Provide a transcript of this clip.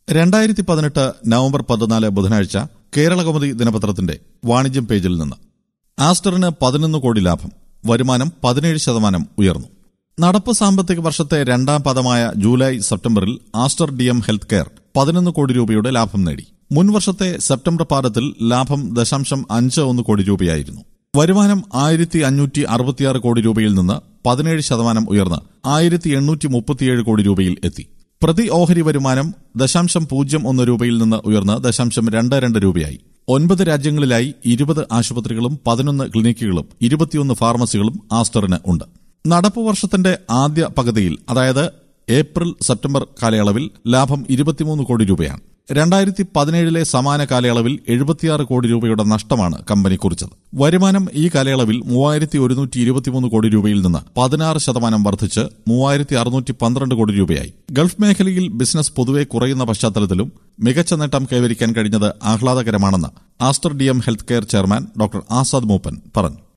രണ്ടായിരത്തി പതിനെട്ട് നവംബർ പതിനാല് ബുധനാഴ്ച കേരളകൗമുദി ദിനപത്രത്തിന്റെ വാണിജ്യം പേജിൽ നിന്ന് ആസ്റ്ററിന് പതിനൊന്ന് കോടി ലാഭം വരുമാനം പതിനേഴ് ശതമാനം ഉയർന്നു നടപ്പ് സാമ്പത്തിക വർഷത്തെ രണ്ടാം പദമായ ജൂലൈ സെപ്റ്റംബറിൽ Aster D M health care പതിനൊന്ന് കോടി രൂപയുടെ ലാഭം നേടി മുൻ വർഷത്തെ സെപ്റ്റംബർ പാദത്തിൽ ലാഭം ദശാംശം അഞ്ച് ഒന്ന് കോടി രൂപയായിരുന്നു വരുമാനം ആയിരത്തി അഞ്ഞൂറ്റി അറുപത്തിയാറ് കോടി രൂപയിൽ നിന്ന് പതിനേഴ് ശതമാനം ഉയർന്ന് ആയിരത്തി എണ്ണൂറ്റി മുപ്പത്തിയേഴ് കോടി രൂപയിൽ എത്തി പ്രതി ഓഹരി വരുമാനം ദശാംശം പൂജ്യം ഒന്ന് രൂപയിൽ നിന്ന് ഉയർന്ന് ദശാംശം രണ്ട് രണ്ട് രൂപയായി ഒൻപത് രാജ്യങ്ങളിലായി ഇരുപത് ആശുപത്രികളും പതിനൊന്ന് ക്ലിനിക്കുകളും ഇരുപത്തിയൊന്ന് ഫാർമസികളും ആസ്റ്ററിന് ഉണ്ട് നടപ്പ് വർഷത്തിന്റെ ആദ്യ പകുതിയിൽ അതായത് ഏപ്രിൽ സെപ്റ്റംബർ കാലയളവിൽ ലാഭം ഇരുപത്തിമൂന്ന് കോടി രൂപയാണ് രണ്ടായിരത്തി പതിനേഴിലെ സമാന കാലയളവിൽ എഴുപത്തിയാറ് കോടി രൂപയുടെ നഷ്ടമാണ് കമ്പനി കുറിച്ചത് വരുമാനം ഈ കാലയളവിൽ മൂവായിരത്തി ഒരുന്നൂറ്റി ഇരുപത്തിമൂന്ന് കോടി രൂപയിൽ നിന്ന് പതിനാറ് ശതമാനം വർദ്ധിച്ച് മൂവായിരത്തി അറുന്നൂറ്റി പന്ത്രണ്ട് കോടി രൂപയായി ഗൾഫ് മേഖലയിൽ ബിസിനസ് പൊതുവെ കുറയുന്ന പശ്ചാത്തലത്തിലും മികച്ച നേട്ടം കൈവരിക്കാൻ കഴിഞ്ഞത് ആഹ്ലാദകരമാണെന്ന് Aster D M health care chairman doctor Azad Moopen പറഞ്ഞു